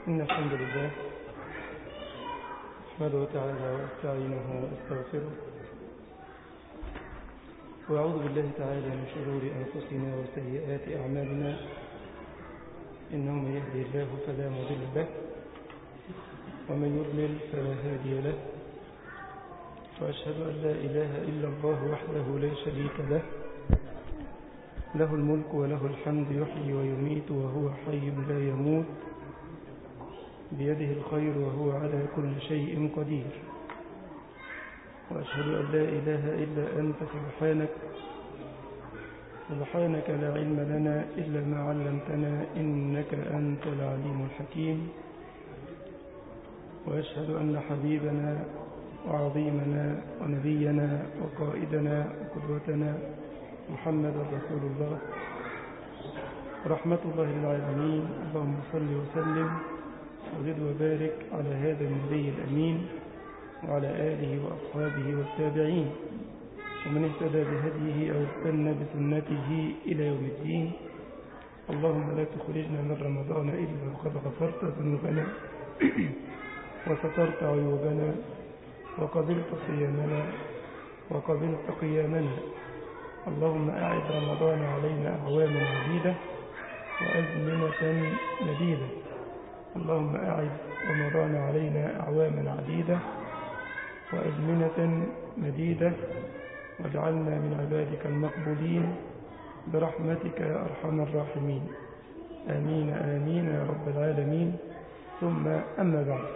إن الحمد لله أحمده تعالى واستعينه واستغفره وأعوذ بالله تعالى من شرور أنفسنا وسيئات أعمالنا إنه من يهدي الله فلا مضل له ومن يضلل فلا هادي له وأشهد أن لا إله إلا الله وحده لا شريك له له الملك وله الحمد يحيي ويميت وهو حي لا يموت بيده الخير وهو على كل شيء قدير وأشهد أن لا إله إلا أنت سبحانك سبحانك لا علم لنا إلا ما علمتنا إنك أنت العليم الحكيم وأشهد أن حبيبنا وعظيمنا ونبينا وقائدنا وقدوتنا محمد رسول الله رحمة الله للعالمين اللهم صل وسلم وزد وبارك على هذا النبي الأمين وعلى آله وأصحابه والتابعين ومن اهتدى بهديه أو استنى بسنته إلى يوم الدين اللهم لا تخرجنا من رمضان إلا وقد غفرت ذنوبنا وسترت عيوبنا وقبلت صيامنا وقبلت قيامنا اللهم أعد رمضان علينا أعواما عديدة وأزمنة مديدة اللهم أعد رمضان علينا أعواما عديدة وأزمنة مديدة واجعلنا من عبادك المقبولين برحمتك يا أرحم الراحمين آمين آمين يا رب العالمين ثم أما بعد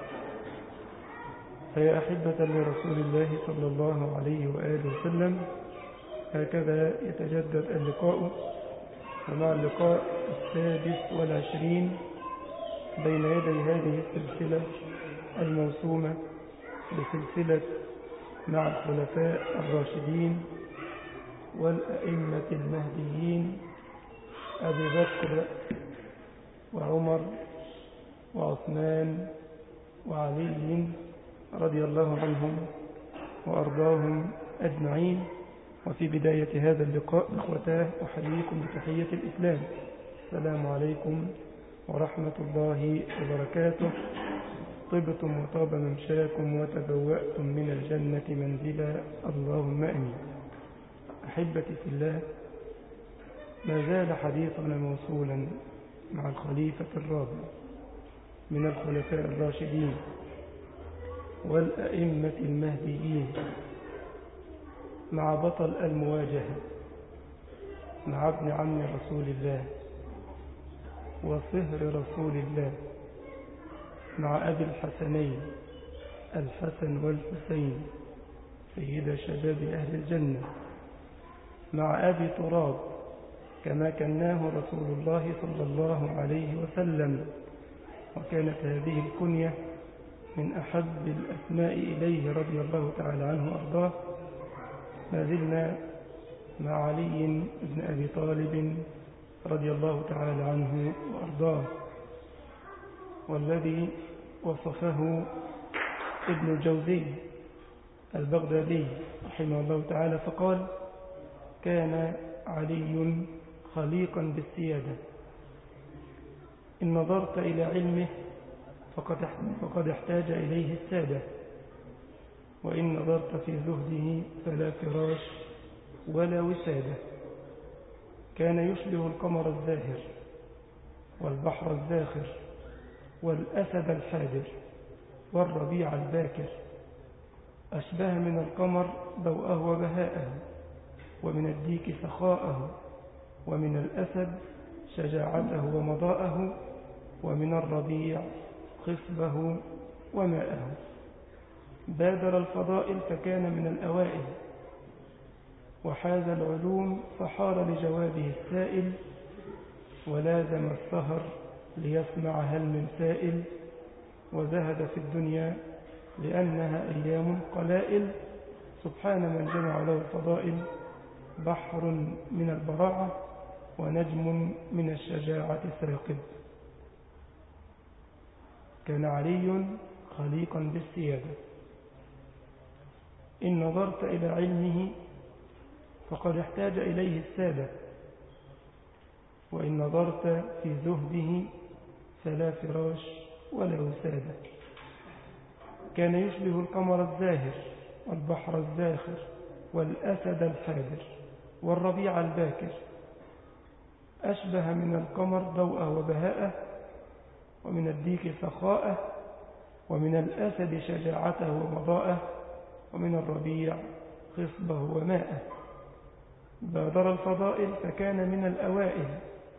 فيا أحبة لرسول الله صلى الله عليه وآله وسلم هكذا يتجدد اللقاء ومع اللقاء السادس والعشرين بين يدي هذه السلسلة الموسومة بسلسلة مع الخلفاء الراشدين والأئمة المهديين أبي بكر وعمر وعثمان وعلي رضي الله عنهم وأرضاهم أجمعين وفي بداية هذا اللقاء إخوتاه أحييكم بتحية الإسلام السلام عليكم ورحمة الله وبركاته طبتم وطاب ممشاكم وتبوأتم من الجنة منزلا اللهم أمين أحبتي في الله ما زال حديثنا موصولا مع الخليفة الرابع من الخلفاء الراشدين والأئمة المهديين مع بطل المواجهة مع ابن عم رسول الله وصهر رسول الله مع أبي الحسنين الحسن والحسين سيد شباب أهل الجنة مع أبي تراب كما كناه رسول الله صلى الله عليه وسلم وكانت هذه الكنية من أحب الأسماء إليه رضي الله تعالى عنه وأرضاه ما زلنا مع علي بن أبي طالب رضي الله تعالى عنه وأرضاه والذي وصفه ابن الجوزي البغدادي رحمه الله تعالى فقال كان علي خليقا بالسيادة إن نظرت إلى علمه فقد فقد احتاج إليه السادة وإن نظرت في زهده فلا فراش ولا وسادة كان يشبه القمر الزاهر والبحر الزاخر والأسد الحاجر والربيع الباكر أشبه من القمر ضوءه وبهاءه ومن الديك سخاءه ومن الأسد شجاعته ومضاءه ومن الربيع خصبه وماءه بادر الفضائل فكان من الأوائل وحاز العلوم فحار لجوابه السائل ولازم السهر ليسمع هل من سائل وزهد في الدنيا لأنها أيام قلائل سبحان من جمع له الفضائل بحر من البراعة ونجم من الشجاعة ساقب كان علي خليقا بالسيادة إن نظرت إلى علمه فقد احتاج إليه السادة وإن نظرت في زهده فلا فراش ولا وسادة كان يشبه القمر الزاهر والبحر الزاخر والأسد الحاذر والربيع الباكر أشبه من القمر ضوءه وبهاءه ومن الديك سخاءه ومن الأسد شجاعته ومضاءه ومن الربيع خصبه وماءه بادر الفضائل فكان من الأوائل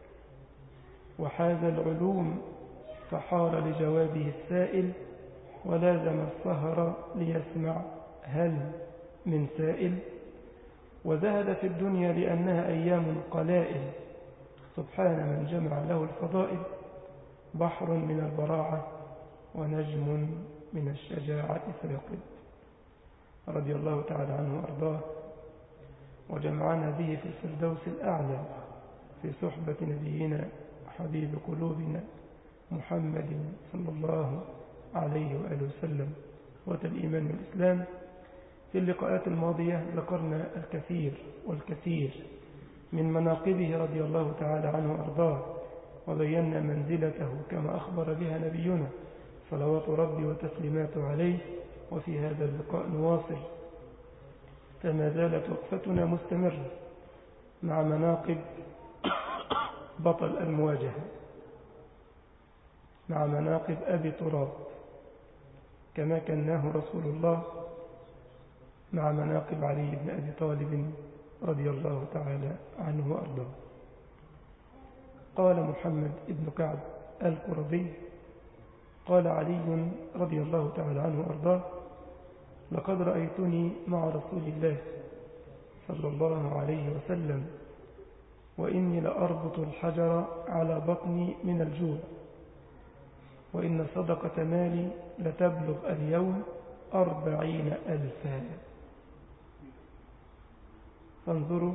وحاز العلوم فحار لجوابه السائل ولازم السهر ليسمع هل من سائل وزهد في الدنيا لأنها أيام قلائل سبحان من جمع له الفضائل بحر من البراعة ونجم من الشجاعة فيقب رضي الله تعالى عنه وأرضاه وجمعنا به في الفردوس الأعلى في صحبة نبينا حبيب قلوبنا محمد صلى الله عليه وآله وسلم وتالإيمان والإسلام في اللقاءات الماضية ذكرنا الكثير والكثير من مناقبه رضي الله تعالى عنه وأرضاه وبينا منزلته كما أخبر بها نبينا صلوات ربي وتسليماته عليه وفي هذا اللقاء نواصل فما زالت وقفتنا مستمرة مع مناقب بطل المواجهة مع مناقب أبي تراب كما كناه رسول الله مع مناقب علي بن أبي طالب رضي الله تعالى عنه وأرضاه قال محمد بن كعب القرظي قال علي رضي الله تعالى عنه وأرضاه لقد رأيتني مع رسول الله صلى الله عليه وسلم وإني لأربط الحجر على بطني من الجوع وإن صدقة مالي لتبلغ اليوم أربعين ألفا فانظروا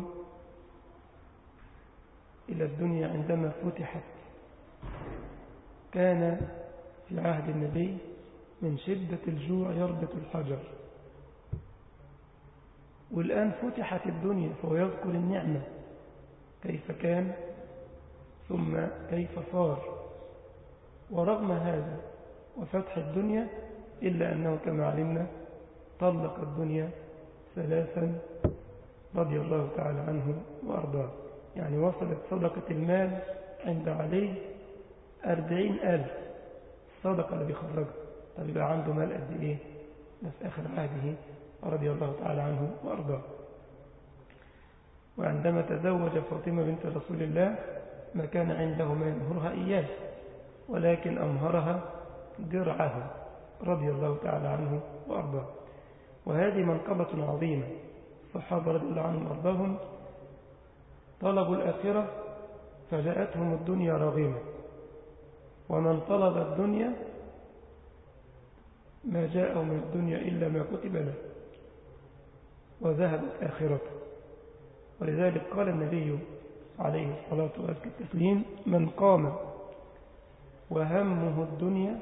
إلى الدنيا عندما فتحت كان في عهد النبي من شدة الجوع يربط الحجر والآن فتحت الدنيا فهو يذكر النعمة كيف كان ثم كيف صار ورغم هذا وفتح الدنيا إلا أنه كما علمنا طلق الدنيا ثلاثا رضي الله تعالى عنه وأرضاه يعني وصلت صدقة المال عند علي أربعين ألف الصدقة اللي بيخرجها طب يبقى عنده مال قد إيه ده في آخر عهده رضي الله تعالى عنه وأرضاه وعندما تزوج فاطمة بنت رسول الله ما كان عنده ما يمهرها إياه ولكن أمهرها درعه رضي الله تعالى عنه وأرضاه وهذه منقبة عظيمة الصحابة رضي الله عنهم وأرضاهم طلبوا الآخرة فجاءتهم الدنيا راغمة ومن طلب الدنيا ما جاءه من الدنيا إلا ما كتب له وذهبت آخرته ولذلك قال النبي عليه الصلاة والتسليم من قام وهمه الدنيا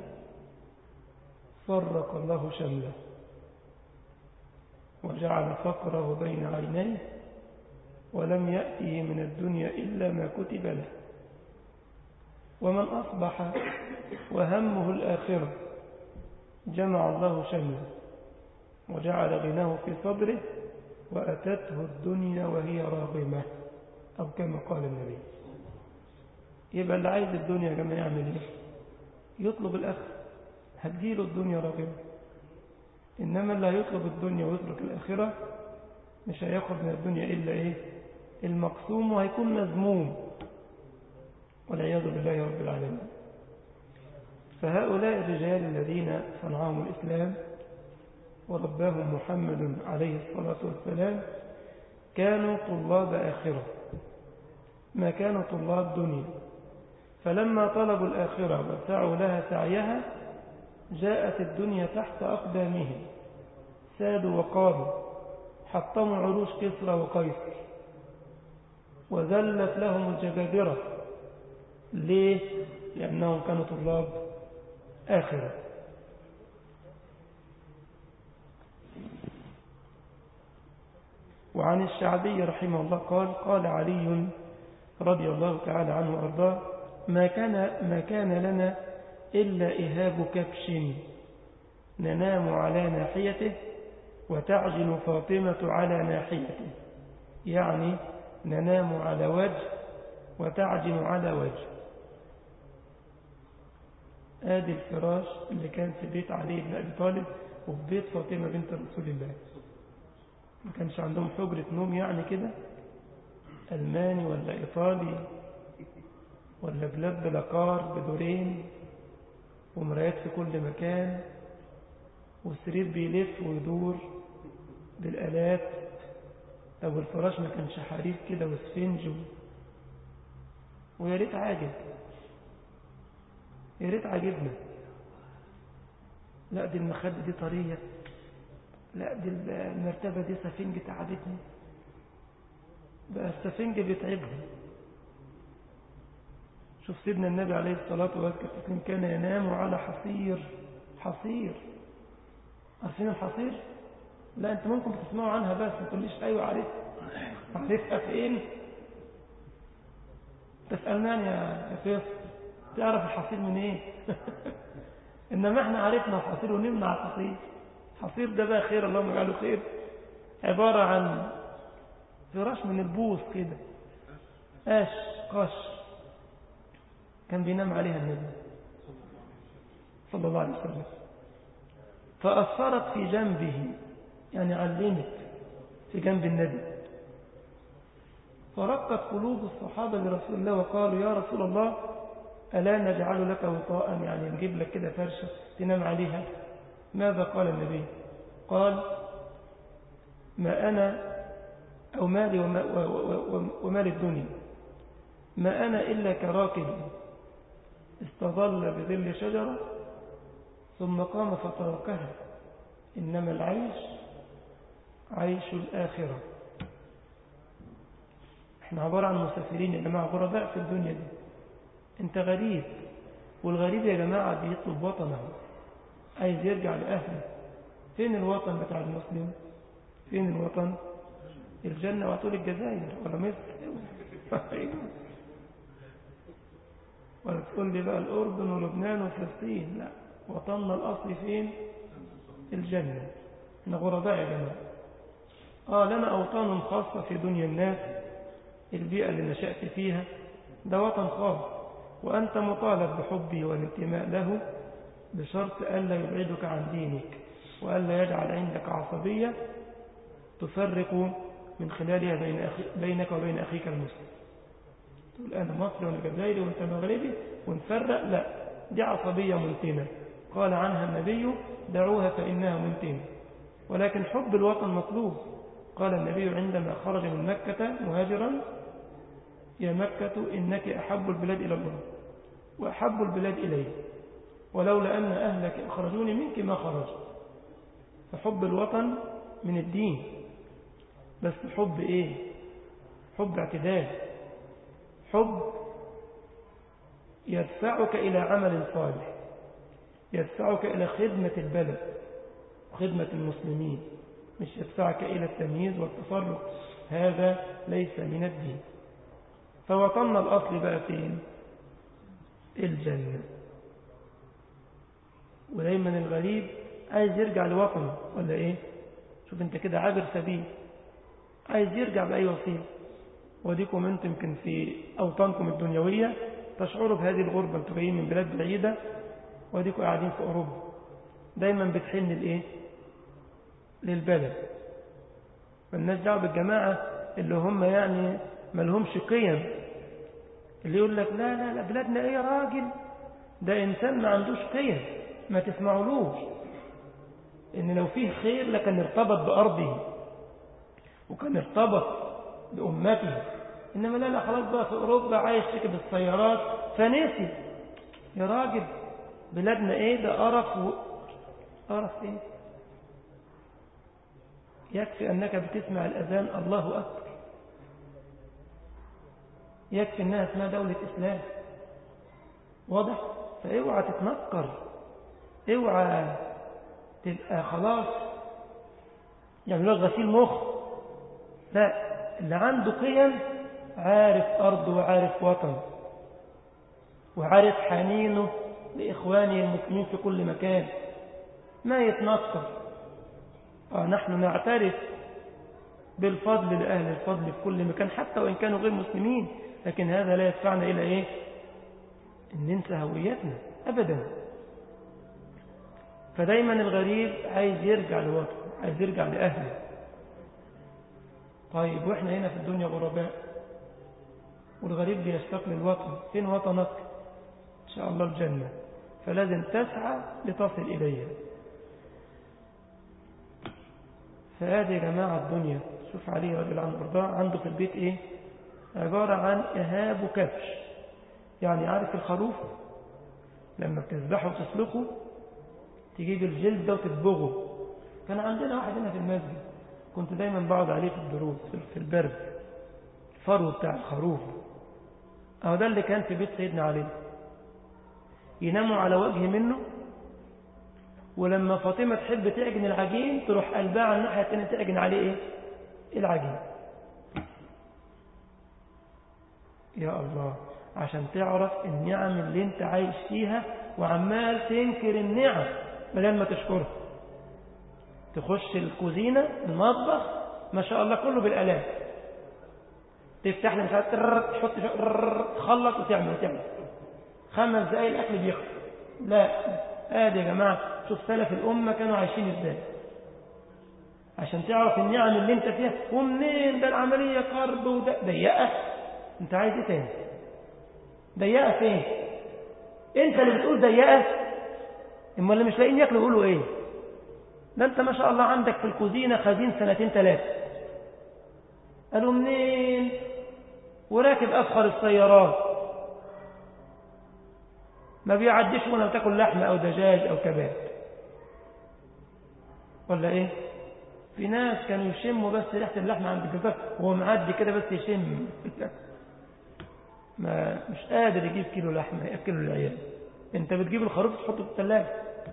فرق الله شمله وجعل فقره بين عينيه ولم يأته من الدنيا إلا ما كتب له ومن أصبح وهمه الآخرة جمع الله شمله وجعل غناه في صدره وأتته الدنيا وهي راغمة أو كما قال النبي يبقى اللي عايز الدنيا يا جماعة يعمل ايه يطلب الآخر هتجيله الدنيا راغمة إنما اللي هيطلب الدنيا ويترك الآخرة مش هياخد من الدنيا إلا إيه المقسوم وهيكون مذموم والعياذ بالله رب العالمين فهؤلاء الرجال الذين صنعهم الإسلام ورباهم محمد عليه الصلاة والسلام كانوا طلاب آخرة ما كانوا طلاب دنيا فلما طلبوا الآخرة وسعوا لها سعيها جاءت الدنيا تحت أقدامهم سادوا وقادوا حطموا عروش كسرى وقيصر وذلت لهم الجبابرة ليه؟ لأنهم كانوا طلاب آخرة وعن الشعبي رحمه الله قال قال علي رضي الله تعالى عنه وأرضاه ما كان, ما كان لنا إلا إهاب كبش ننام على ناحيته وتعجن فاطمة على ناحيته يعني ننام على وجه وتعجن على وجه آدي الفراش اللي كان في بيت علي بن أبي طالب وفي بيت فاطمة بنت رسول الله ما كانش عندهم حجرة نوم يعني كده ألماني ولا إيطالي ولا بلاد بلاقار بدورين ومرايات في كل مكان والسرير بيلف ويدور بالآلات أو الفراش ما كانش حريف كده وسفنج ويا ريت عاجب يا ريت عاجبنا لا دي المخدة دي طرية لا دي المرتبة دي سفنج تعبتني بقى السفنج بيتعبهم شوف سيدنا النبي عليه الصلاة والسلام كان ينام على حصير حصير عارفين الحصير لا انت ممكن تسمعوا عنها بس ما تقوليش ايوه عارفها عارفها فين انت في المانيا يا فيصل تعرف الحصير من ايه انما احنا عرفنا الحصير ونمنع الحصير الحصير ده بقى خير اللهم اجعله خير عبارة عن فراش من البوص كده قش قش كان بينام عليها النبي صلى الله عليه وسلم فأثرت في جنبه يعني علمت في جنب النبي فرقت قلوب الصحابة لرسول الله وقالوا يا رسول الله ألا نجعل لك وطاء يعني نجيب لك كده فرشة تنام عليها ماذا قال النبي قال ما أنا أو مالي وما ومال الدنيا ما أنا إلا كراكب استظل بظل شجرة ثم قام فتركها إنما العيش عيش الآخرة احنا عبارة عن مسافرين يا جماعة غرباء في الدنيا دي انت غريب والغريب يا جماعة بيطلب وطنه عايز يرجع لأهله فين الوطن بتاع المسلم فين الوطن الجنة وهتقول الجزائر ولا مصر ولا تقول لي بقى الأردن ولبنان وفلسطين لا وطننا الأصلي فين الجنة احنا غرباء يا جماعة آه لنا أوطان خاصة في دنيا الناس البيئة اللي نشأت فيها ده وطن خاص وأنت مطالب بحبه والانتماء له بشرط ألا يبعدك عن دينك وألا يجعل عندك عصبية تفرق من خلالها بين أخي بينك وبين أخيك المسلم تقول أنا مصري وأنا جزائري وأنت مغربي ونفرق لا دي عصبية منتنة قال عنها النبي دعوها فإنها منتنة ولكن حب الوطن مطلوب قال النبي عندما خرج من مكة مهاجرا يا مكة إنك أحب البلاد إلى الله وأحب البلاد إلي ولولا أن أهلك أخرجوني منك ما خرجت فحب الوطن من الدين بس حب إيه حب اعتدال حب يدفعك إلى عمل صالح يدفعك إلى خدمة البلد وخدمة المسلمين مش يدفعك إلى التمييز والتفرق هذا ليس من الدين فوطننا الأصل بقى فين الجنة ودايما الغريب عايز يرجع لوطنه ولا ايه شوف انت كده عابر سبيل عايز يرجع بأي وسيله وديكم انتم يمكن في أوطانكم الدنيوية تشعروا بهذه الغربة انتم جايين من بلاد بعيدة وديكم قاعدين في أوروبا دايما بتحن الايه للبلد والناس دعوة بالجماعة اللي هم يعني ما لهمش قيم اللي يقول لك لا لا لا بلادنا ايه يا راجل ده انسان ما عندوش قيم ما تسمعولوش ان لو فيه خير لكان ارتبط بأرضه وكان ارتبط بأمته إنما لا لا خلاص بقى في أوروبا عايش ركب السيارات فنسي يا راجل بلادنا ايه ده قرف و... قرف ايه يكفي أنك بتسمع الأذان الله أكبر يكفي أنها اسمها دولة إسلام واضح فاوعى تتنكر اوعى تبقى خلاص يعملوا لك غسيل مخ لا اللي عنده قيم عارف أرضه وعارف وطنه وعارف حنينه لإخوانه المسلمين في كل مكان ما يتنكر آه نحن نعترف بالفضل لأهل الفضل في كل مكان حتى وإن كانوا غير مسلمين لكن هذا لا يدفعنا إلى إيه أن ننسى هويتنا أبدا فدايما الغريب عايز يرجع لوطنه عايز يرجع لأهله طيب وإحنا هنا في الدنيا غرباء والغريب بيشتاق للوطن فين وطنك إن شاء الله الجنة فلازم تسعى لتصل إليها فهذه يا جماعة الدنيا شوف علي رضي الله عنه وارضاه عنده في البيت ايه عبارة عن إهاب وكبش يعني عارف الخروف لما بتذبحه وتسلخه تجيب الجلد ده وتدبغه كان عندنا واحد هنا في المسجد كنت دايما بقعد عليه في الدروس في البرد الفرو بتاع الخروف أهو ده اللي كان في بيت سيدنا علي يناموا على وجه منه ولما فاطمة تحب تعجن العجين تروح قلبها على الناحية الثانية تعجن عليه ايه العجين يا الله عشان تعرف النعم اللي انت عايش فيها وعمال تنكر النعم بدل ما تشكرها تخش الكوزينة المطبخ ما شاء الله كله بالآلاف تفتح لي مش عارف تحط تخلص وتعمل وتعمل خمس دقايق الأكل بيخلص لا ادي يا جماعة شوف سلف الأمة كانوا عايشين ازاي عشان تعرف النعم اللي انت فيها ومنين ده العملية قرب وده ضيقة انت عايز ايه تاني ضيقة فين انت اللي بتقول ضيقة اما اللي مش لاقيين ياكلوا يقولوا ايه ده انت ما شاء الله عندك في الكوزينة خزين سنتين ثلاثة قالوا منين وراكب أفخر السيارات ما بيعديش ولا تاكل لحمة أو دجاج أو كباب ولا إيه في ناس كانوا يشموا بس ريحة اللحمة عند الجزار وهو معدي كده بس يشم ما مش قادر يجيب كيلو لحمة يأكله العيال انت بتجيب الخروف تحطه في الثلاجة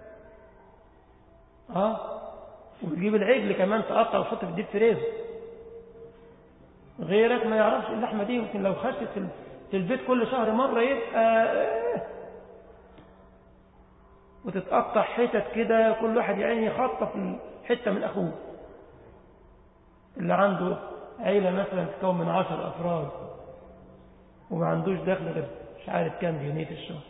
اه وتجيب العجل كمان تقطع وتحطه في الديب فريزر غيرك ما يعرفش اللحمة دي يمكن لو خشت في البيت كل شهر مرة يبقى وتتقطع حتت كده كل واحد يعني يخطف حتة من أخوه اللي عنده عيلة مثلا تكون من عشر أفراد وما عندوش دخل غير مش عارف كام جنيه في الشهر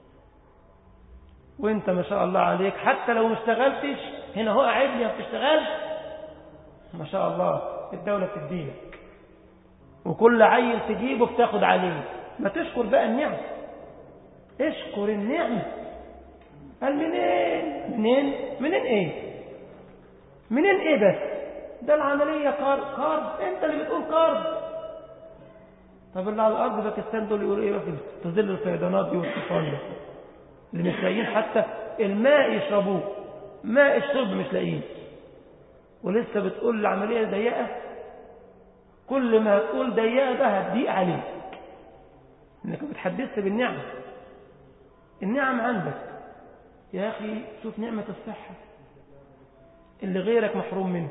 وانت ما شاء الله عليك حتى لو ما اشتغلتش هنا هو قاعد لي ما بتشتغلش ما شاء الله الدولة بتديلك وكل عيل تجيبه بتاخد عليه ما تشكر بقى النعم اشكر النعمة قال منين منين منين ايه منين ايه بس ده العملية قرض قرض انت اللي بتقول قرض طب اللي على الارض باكستان دول يقولوا ايه بقى في ظل الفيضانات دي والطوفان ده اللي مش لاقيين حتى الماء يشربوه ماء الشرب مش لاقيين ولسه بتقول العملية ضيقة كل ما تقول ضيقة ده هتضيق عليك انك بتحدثت بالنعمة النعم عندك يا أخي شوف نعمة الصحة اللي غيرك محروم منه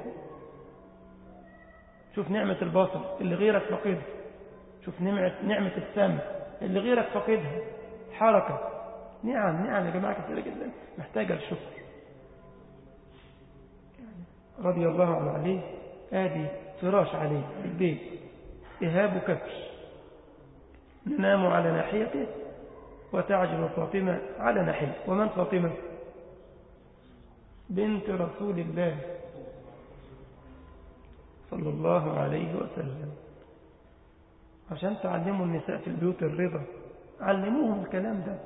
شوف نعمة البصر اللي غيرك فقدها شوف نعمة, نعمة السمع اللي غيرك فقدها حركة نعم نعم يا جماعة كثيرة جدا محتاجة الشكر رضي الله عنه عليه آدي فراش عليه في البيت إهاب كفش ننام على ناحيته وتعجب فاطمة على ناحية ومن فاطمة بنت رسول الله صلى الله عليه وسلم عشان تعلموا النساء في البيوت الرضا علموهم الكلام ده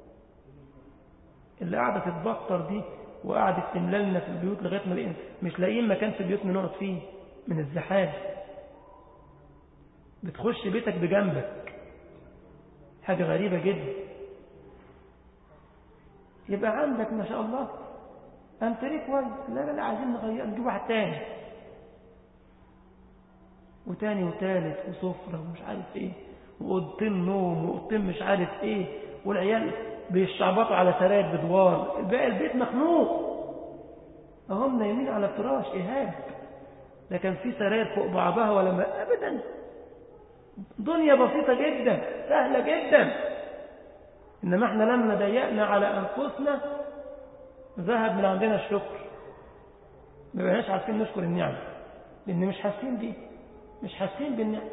اللي قاعدة تتبطر دي وقعدت تمللنا في البيوت لغاية ما لقينا مش لاقيين مكان في بيوتنا نقعد فيه من الزحام بتخش بيتك بجنبك حاجة غريبة جدا يبقى عندك ما شاء الله أنتريه كويس لا لا لا عايزين نغير نجيب واحد تاني وتاني وتالت وسفرة ومش عارف ايه وأوضتين نوم وأوضتين مش عارف ايه والعيال بيشعبطوا على سراير بدوار باقي البيت مخنوق اهم نايمين على فراش إهاب لا كان في سراير فوق بعضها ولا ما أبدا دنيا بسيطة جدا سهلة جدا إنما احنا لما ضيقنا على أنفسنا ذهب من عندنا الشكر ما بقناش عارفين نشكر النعم لأن مش حاسين بيه مش حاسين بالنعم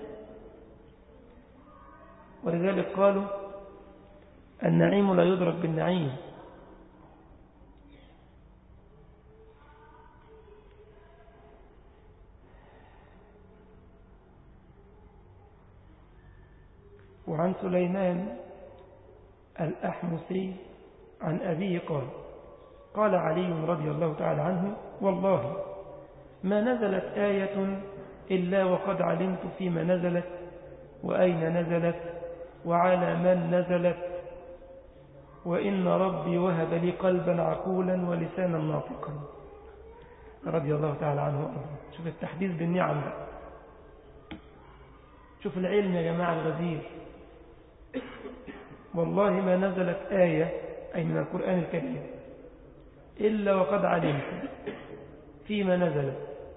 ولذلك قالوا النعيم لا يدرك بالنعيم وعن سليمان الأحمسي عن أبيه قال قال علي رضي الله تعالى عنه والله ما نزلت آية إلا وقد علمت فيما نزلت وأين نزلت وعلى من نزلت وإن ربي وهب لي قلبا عقولا ولسانا ناطقا رضي الله تعالى عنه شوف التحديث بالنعم بقى شوف العلم يا جماعة الغزير والله ما نزلت آية أي من القرآن الكريم إلا وقد علمت فيما نزلت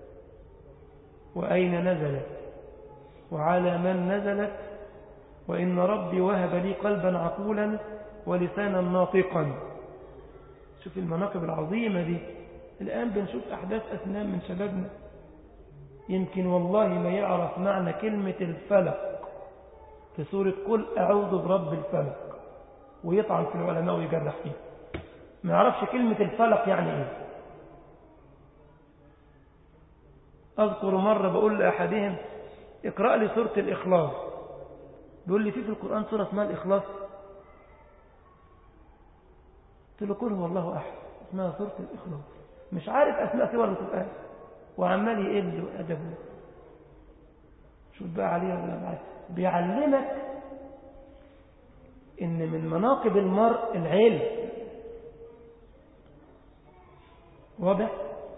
وأين نزلت وعلى من نزلت وإن ربي وهب لي قلبا عقولا ولسانا ناطقا شوف المناقب العظيمة دي الآن بنشوف أحداث أسنان من شبابنا يمكن والله ما يعرف معنى كلمة الفلق في سورة قل أعوذ برب الفلق ويطعن في العلماء ويجرح فيه ما يعرفش كلمة الفلق يعني ايه أذكر مرة بقول لأحدهم اقرأ لي سورة الإخلاص بيقول لي في في القرآن سورة اسمها الإخلاص قلت له قل هو الله أحد اسمها سورة الإخلاص مش عارف أسماء سور القرآن وعمال يقل أدبه شوف بقى عليه ولا بيعلمك إن من مناقب المرء العلم واضح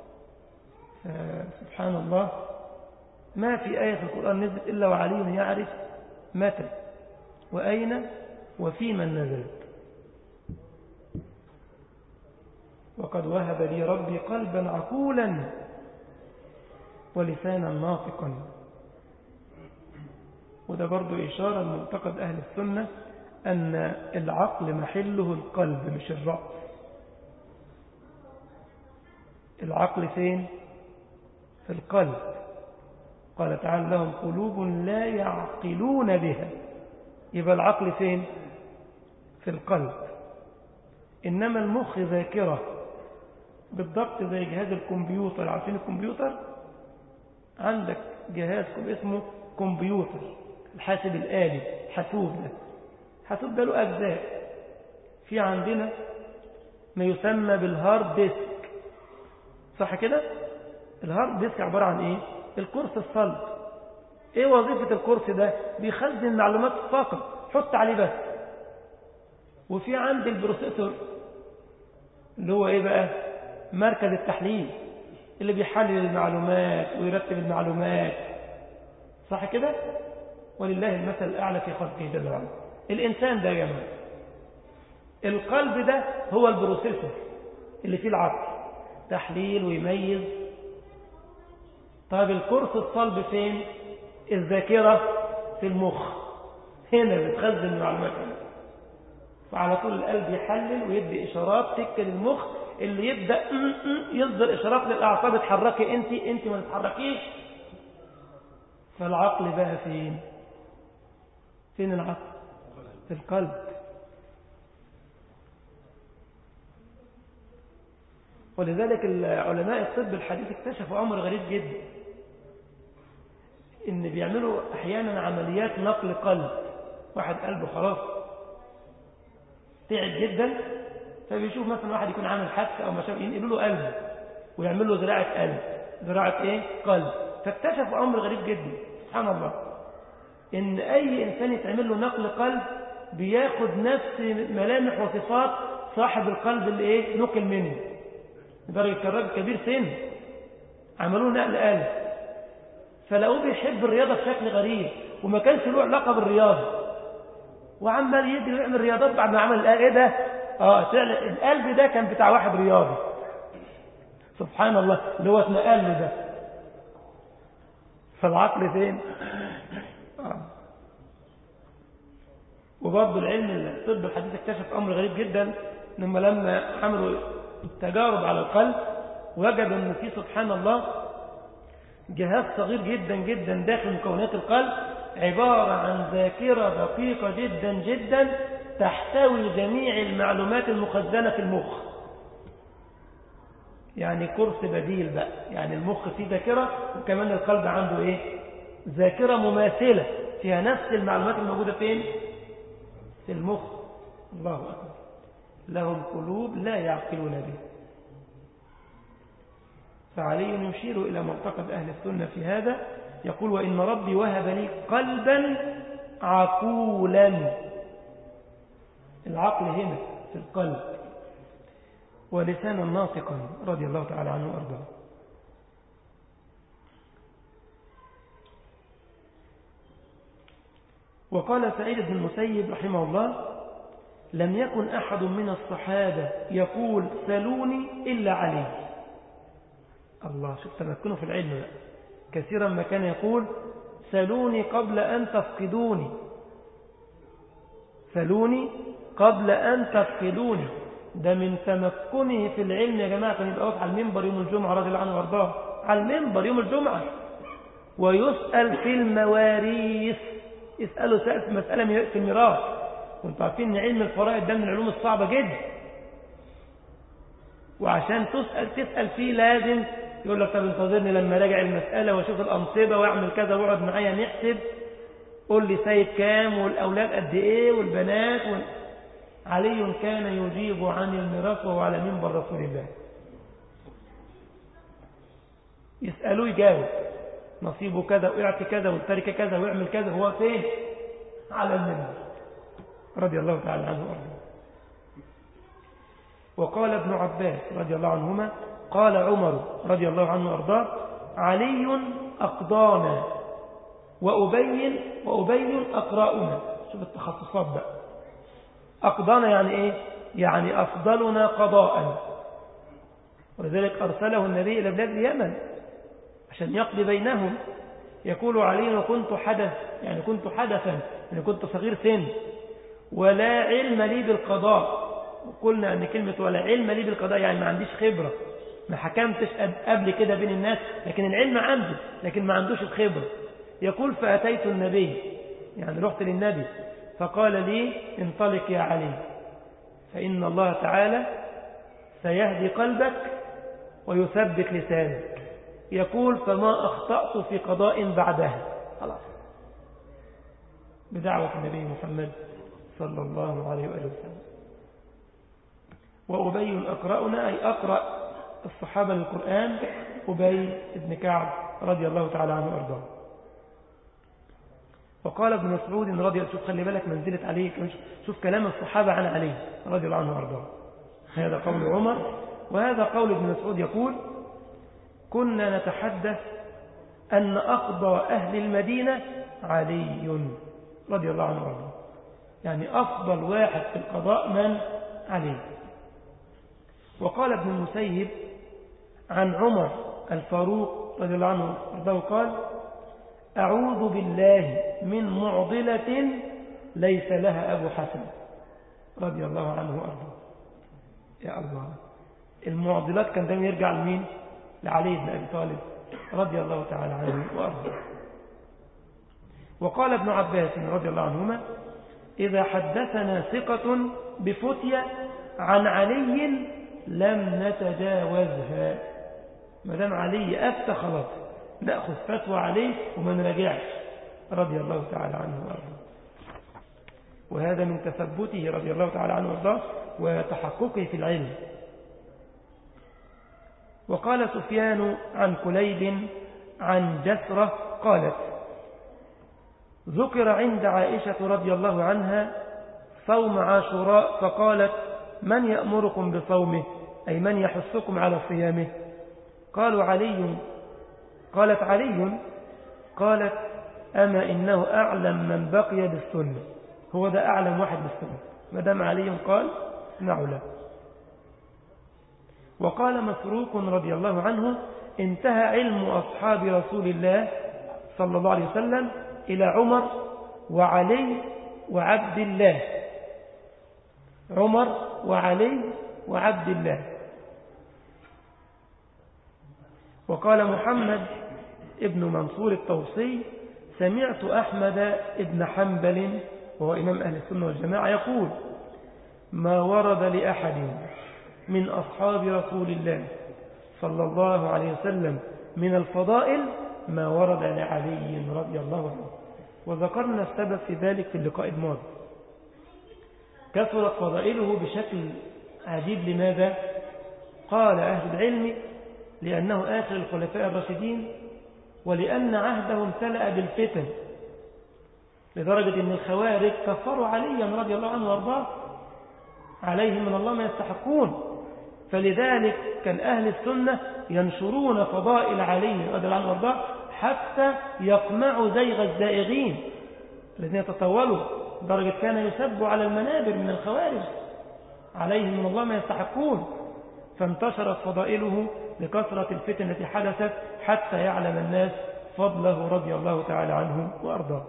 سبحان الله ما في آية في القرآن نزلت إلا وعلي يعرف متى وأين وفي من نزلت وقد وهب لي ربي قلبا عقولا ولسانا ناطقا وده برضو إشارة لمعتقد أهل السنة أن العقل محله القلب مش الرأس العقل فين في القلب قال تعالى لهم قلوب لا يعقلون بها يبقى العقل فين في القلب إنما المخ ذاكرة بالضبط زي جهاز الكمبيوتر عارفين الكمبيوتر عندك جهاز اسمه كمبيوتر الحاسب الآلي حاسوب ده حاسوب ده له أجزاء في عندنا ما يسمى بالهارد ديسك صح كده الهارد ديسك عبارة عن ايه الكورس الصلب ايه وظيفة الكورس ده بيخزن معلومات فقط حط عليه بس وفي عند البروسيسور اللي هو ايه بقى مركز التحليل اللي بيحلل المعلومات ويرتب المعلومات صح كده ولله المثل الأعلى في خلقه جل وعلا الإنسان ده يا جماعة القلب ده هو البروسيسور اللي فيه العقل تحليل ويميز طيب الكورس الصلب فين الذاكرة في المخ هنا بتخزن المعلومات فعلى طول القلب يحلل ويدي إشارات تكة للمخ اللي يبدأ يصدر إشارات للأعصاب اتحركي انت انت ما تتحركيش فالعقل بقى فين فين العقل في القلب ولذلك علماء الطب الحديث اكتشفوا أمر غريب جدا ان بيعملوا احيانا عمليات نقل قلب واحد قلبه خلاص تعب جدا فبيشوف مثلا واحد يكون عامل حادثه او مشابه ينقلوا له قلب ويعمل له زراعه قلب زراعه ايه قلب فاكتشفوا امر غريب جدا سبحان الله ان اي انسان يتعمل له نقل قلب بياخد نفس ملامح وصفات صاحب القلب اللي ايه نقل منه لدرجه كان راجل كبير سن عملوه نقل قلب فلقوه بيحب الرياضه بشكل غريب وما كانش له علاقه بالرياضه وعمال يجري ويعمل رياضات بعد ما عمل ايه ده اه فعلا القلب ده كان بتاع واحد رياضي سبحان الله اللي هو اتنقل له ده فالعقل فين آه. وبرضه العلم الطب الحديث اكتشف أمر غريب جدا إنهم لما عملوا التجارب على القلب وجدوا أن في سبحان الله جهاز صغير جدا جدا داخل مكونات القلب عبارة عن ذاكرة دقيقة جدا جدا تحتوي جميع المعلومات المخزنة في المخ يعني كورس بديل بقى يعني المخ فيه ذاكرة وكمان القلب عنده ايه ذاكرة مماثلة فيها نفس المعلومات الموجودة فين في المخ الله أكبر لهم قلوب لا يعقلون به فعلي يشير إلى معتقد أهل السنة في هذا يقول وإن ربي وهب لي قلبا عقولا العقل هنا في القلب ولسانا ناطقا رضي الله تعالى عنه وأرضاه وقال سعيد بن المسيب رحمه الله لم يكن أحد من الصحابة يقول سلوني إلا علي الله شوف تمكنه في العلم بقى كثيرا ما كان يقول سلوني قبل أن تفقدوني سلوني قبل أن تفقدوني ده من تمكنه في العلم يا جماعة كان يبقى على المنبر يوم الجمعة رضي الله عنه وارضاه على المنبر يوم الجمعة ويسأل في المواريث يسأله سأل في مسألة في الميراث وانتم عارفين ان علم الفرائض ده من العلوم الصعبة جدا وعشان تسأل تسأل فيه لازم يقول لك طب انتظرني لما راجع المسألة واشوف الأنصبة واعمل كذا واقعد معايا نحسب قول لي سايب كام والأولاد قد ايه والبنات وال... علي كان يجيب عن الميراث وهو على منبر رسول الله يسألوه يجاوب نصيبه كذا ويعطي كذا والتركة كذا ويعمل كذا هو فين على المنبر رضي الله تعالى عنه وارضاه وقال ابن عباس رضي الله عنهما قال عمر رضي الله عنه وارضاه علي أقضانا وأبين وأبين أقراؤنا شوف التخصصات بقى أقضانا يعني إيه يعني أفضلنا قضاء ولذلك أرسله النبي إلى بلاد اليمن عشان يقضي بينهم يقول علي وكنت حدث يعني كنت حدثا يعني كنت صغير سن ولا علم لي بالقضاء وقلنا أن كلمة ولا علم لي بالقضاء يعني ما عنديش خبرة ما حكمتش قبل كده بين الناس لكن العلم عنده لكن ما عندوش الخبرة يقول فأتيت النبي يعني رحت للنبي فقال لي انطلق يا علي فإن الله تعالى سيهدي قلبك ويثبت لسانك يقول فما أخطأت في قضاء بعدها خلاص بدعوة النبي محمد صلى الله عليه وآله وسلم وأبي أقرأنا أي أقرأ الصحابة للقرآن أبي بن كعب رضي الله تعالى عنه وأرضاه وقال ابن مسعود رضي الله شوف خلي بالك منزلة عليه شوف كلام الصحابة عن علي رضي الله عنه وأرضاه هذا قول عمر وهذا قول ابن مسعود يقول كنا نتحدث أن أقضى أهل المدينة علي رضي الله عنه وارضاه يعني أفضل واحد في القضاء من علي وقال ابن المسيب عن عمر الفاروق رضي الله عنه وارضاه قال أعوذ بالله من معضلة ليس لها أبو حسن رضي الله عنه وارضاه يا الله المعضلات كان دايما يرجع لمين لعلي بن أبي طالب رضي الله تعالى عنه وأرضاه وقال ابن عباس رضي الله عنهما إذا حدثنا ثقة بفتية عن علي لم نتجاوزها ما دام علي أفتى خلاص نأخذ فتوى عليه وما نراجعش رضي الله تعالى عنه وأرضاه وهذا من تثبته رضي الله تعالى عنه وأرضاه وتحققه في العلم وقال سفيان عن كليب عن جسرة قالت ذكر عند عائشة رضي الله عنها صوم عاشوراء فقالت من يأمركم بصومه أي من يحثكم على صيامه قالوا علي قالت علي قالت أما إنه أعلم من بقي بالسنة هو ده أعلم واحد بالسنة مدام علي قال اسمعوا له وقال مسروق رضي الله عنه انتهى علم أصحاب رسول الله صلى الله عليه وسلم إلى عمر وعلي وعبد الله عمر وعلي وعبد الله وقال محمد ابن منصور الطوسي سمعت أحمد ابن حنبل وهو إمام أهل السنة والجماعة يقول ما ورد لأحد من أصحاب رسول الله صلى الله عليه وسلم من الفضائل ما ورد لعلي رضي الله عنه وذكرنا السبب في ذلك في اللقاء الماضي كثرت فضائله بشكل عجيب لماذا؟ قال أهل العلم لأنه آخر الخلفاء الراشدين ولأن عهده امتلأ بالفتن لدرجة أن الخوارج كفروا عليا رضي الله عنه وارضاه عليهم من الله ما يستحقون فلذلك كان أهل السنة ينشرون فضائل علي رضي الله عنه وارضاه حتى يقمعوا زيغ الزائغين الذين تطولوا درجة كان يسب على المنابر من الخوارج عليهم من الله ما يستحقون فانتشرت فضائله لكثرة الفتن التي حدثت حتى يعلم الناس فضله رضي الله تعالى عنه وأرضاه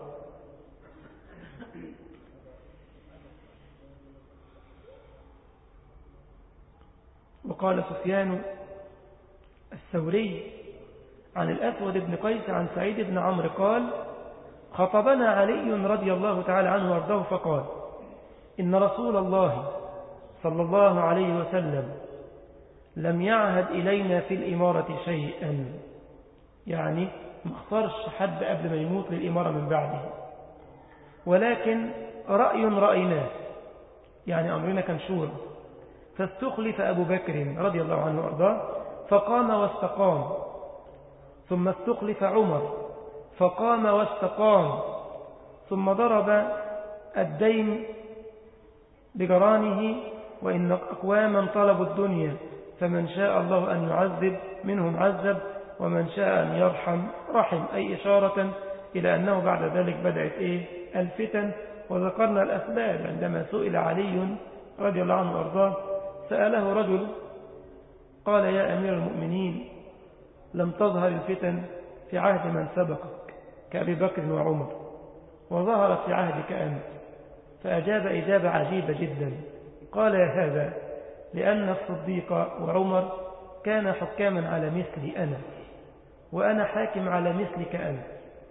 وقال سفيان الثوري عن الأسود بن قيس عن سعيد بن عمرو قال خطبنا علي رضي الله تعالى عنه وارضاه فقال إن رسول الله صلى الله عليه وسلم لم يعهد إلينا في الإمارة شيئا يعني ما اختارش حد قبل ما يموت للإمارة من بعده ولكن رأي رأيناه يعني أمرنا كان شورى فاستخلف أبو بكر رضي الله عنه وأرضاه فقام واستقام ثم استخلف عمر فقام واستقام ثم ضرب الدين بجرانه وإن أقواما طلبوا الدنيا فمن شاء الله أن يعذب منهم عذب ومن شاء أن يرحم رحم أي إشارة إلى أنه بعد ذلك بدأت إيه الفتن وذكرنا الأسباب عندما سئل علي رضي الله عنه وأرضاه سأله رجل قال يا أمير المؤمنين لم تظهر الفتن في عهد من سبقك كأبي بكر وعمر وظهرت في عهدك أنت فأجاب إجابة عجيبة جدا قال يا هذا لأن الصديق وعمر كان حكاما على مثلي أنا وأنا حاكم على مثلك أنت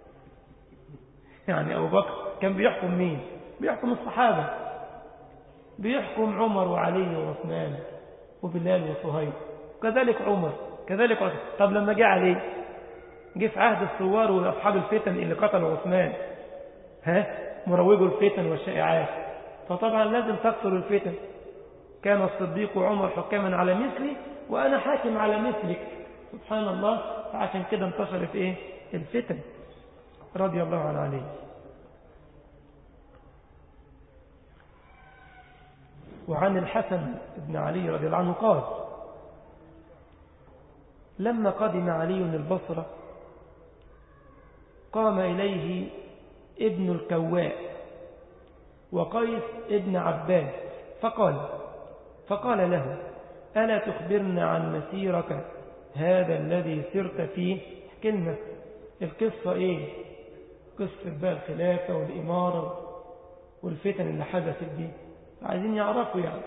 يعني أبو بكر كان بيحكم مين بيحكم الصحابة بيحكم عمر وعلي وعثمان وبلال وصهيب كذلك عمر كذلك عثمان طب لما جاء عليه جه في عهد الثوار وأصحاب الفتن اللي قتلوا عثمان ها مروجوا الفتن والشائعات فطبعا لازم تكثر الفتن كان الصديق وعمر حكاما على مثلي وأنا حاكم على مثلك سبحان الله فعشان كده انتشرت ايه الفتن رضي الله عن علي وعن الحسن بن علي رضي الله عنه قال لما قدم علي البصرة قام إليه ابن الكواء وقيس ابن عباس فقال فقال له ألا تخبرنا عن مسيرك هذا الذي سرت فيه كلمة القصة إيه قصة بقى الخلافة والإمارة والفتن اللي حدثت دي عايزين يعرفوا يعني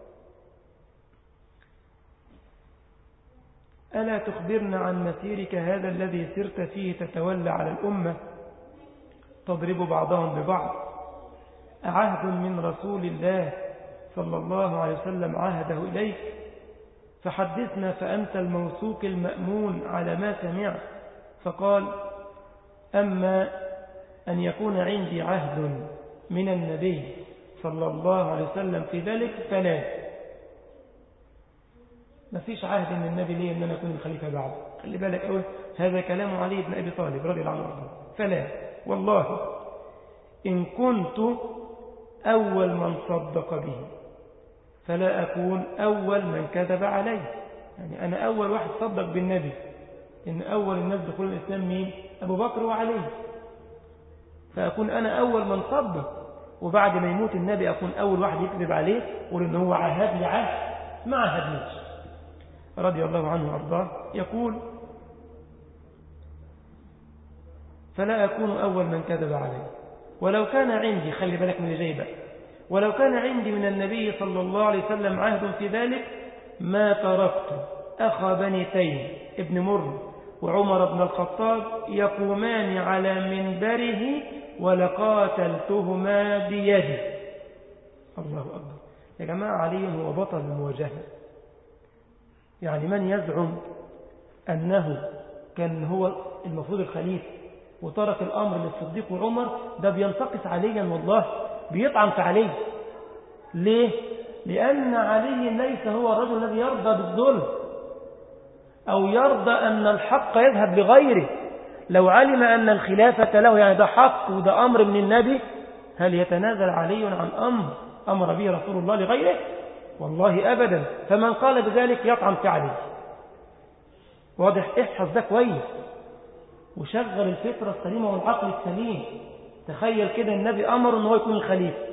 ألا تخبرنا عن مسيرك هذا الذي سرت فيه تتولى على الأمة تضرب بعضهم ببعض عهد من رسول الله صلى الله عليه وسلم عهده إليك فحدثنا فأنت الموثوق المأمون على ما سمعت فقال أما أن يكون عندي عهد من النبي صلى الله عليه وسلم في ذلك فلا ما فيش عهد من النبي لي أن أنا أكون الخليفة بعد خلي بالك أول هذا كلام علي بن أبي طالب رضي الله عنه فلا والله إن كنت أول من صدق به فلا أكون أول من كذب عليه يعني أنا أول واحد صدق بالنبي إن أول الناس دخول الإسلام مين أبو بكر وعلي فأكون أنا أول من صدق وبعد ما يموت النبي أكون أول واحد يكذب عليه وقول إن هو عهد لي عهد ما عهدنيش رضي الله عنه وأرضاه يقول فلا أكون أول من كذب عليه ولو كان عندي خلي بالك من الجيبة ولو كان عندي من النبي صلى الله عليه وسلم عهد في ذلك ما تركت أخا بني تيم ابن مر وعمر بن الخطاب يقومان على منبره ولقاتلتهما بيدي الله أكبر يا جماعة علي هو بطل المواجهة يعني من يزعم أنه كان هو المفروض الخليفة وترك الأمر للصديق وعمر ده بينتقص عليا والله بيطعن في علي ليه؟ لأن علي ليس هو الرجل الذي يرضى بالظلم أو يرضى أن الحق يذهب لغيره لو علم أن الخلافة له يعني ده حق وده أمر من النبي هل يتنازل علي عن أمر أمر به رسول الله لغيره والله أبدا فمن قال بذلك يطعن في علي واضح احفظ ده كويس وشغل الفطرة السليمة والعقل السليم تخيل كده النبي أمر أنه يكون الخليفة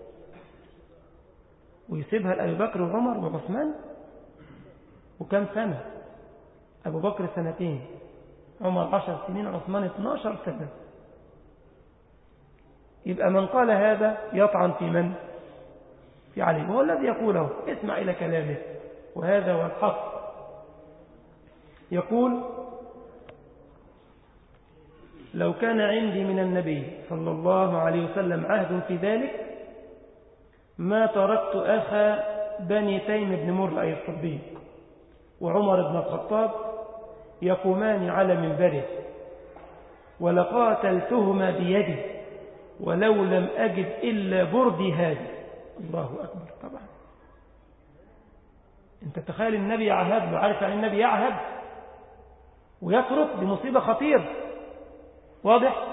ويسيبها لأبي بكر وعمر وعثمان وكم سنة أبو بكر سنتين عمر عشر سنين عثمان 12 سنة يبقى من قال هذا يطعن في من في علي وهو الذي يقوله اسمع إلى كلامه وهذا هو الحق يقول لو كان عندي من النبي صلى الله عليه وسلم عهد في ذلك ما تركت أخا بني تيم بن مر أي الصديق وعمر بن الخطاب يقومان على منبره ولقاتلتهما بيدي ولو لم أجد إلا بردي هذا الله أكبر طبعا انت تخيل النبي يعهد له عارف يعني النبي يعهد ويترك بمصيبة خطيرة واضح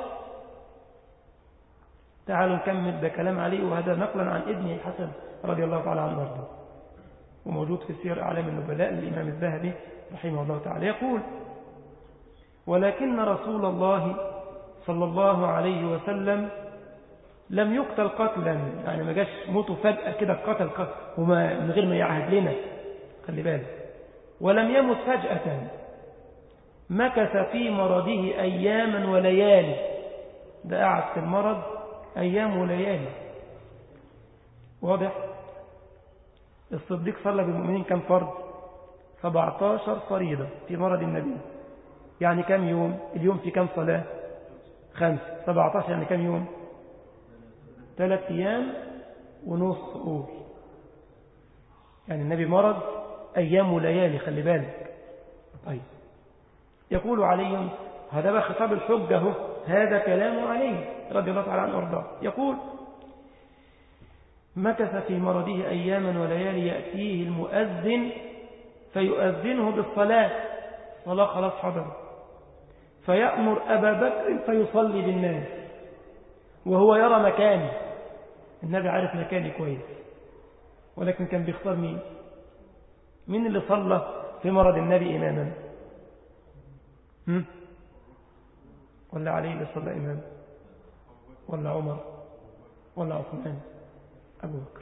تعالوا نكمل ده كلام عليه وهذا نقلا عن ابنه الحسن رضي الله تعالى عنه وارضاه وموجود في سير أعلام النبلاء للإمام الذهبي رحمه الله تعالى يقول ولكن رسول الله صلى الله عليه وسلم لم يقتل قتلا يعني ما جاش موته فجأة كده قتل وما من غير ما يعهد لنا خلي بالك ولم يمت فجأة مكث في مرضه أياما وليالي ده قعد في المرض أيام وليالي واضح الصديق صلى بالمؤمنين كم فرض 17 فريضة في مرض النبي يعني كم يوم اليوم في كم صلاة خمس 17 يعني كم يوم ثلاث أيام ونص قول يعني النبي مرض أيام وليالي خلي بالك طيب يقول عليهم هذا بقى خطاب الحجة هو هذا كلام عليه رضي الله تعالى عنه وارضاه يقول مكث في مرضه أياما وليالي يأتيه المؤذن فيؤذنه بالصلاة صلاة خلاص حضر فيأمر أبا بكر فيصلي بالناس وهو يرى مكاني النبي عارف مكاني كويس ولكن كان بيختار مين مين اللي صلى في مرض النبي إماما هم؟ ولا علي اللي صلى إمام ولا عمر ولا عثمان أبو بكر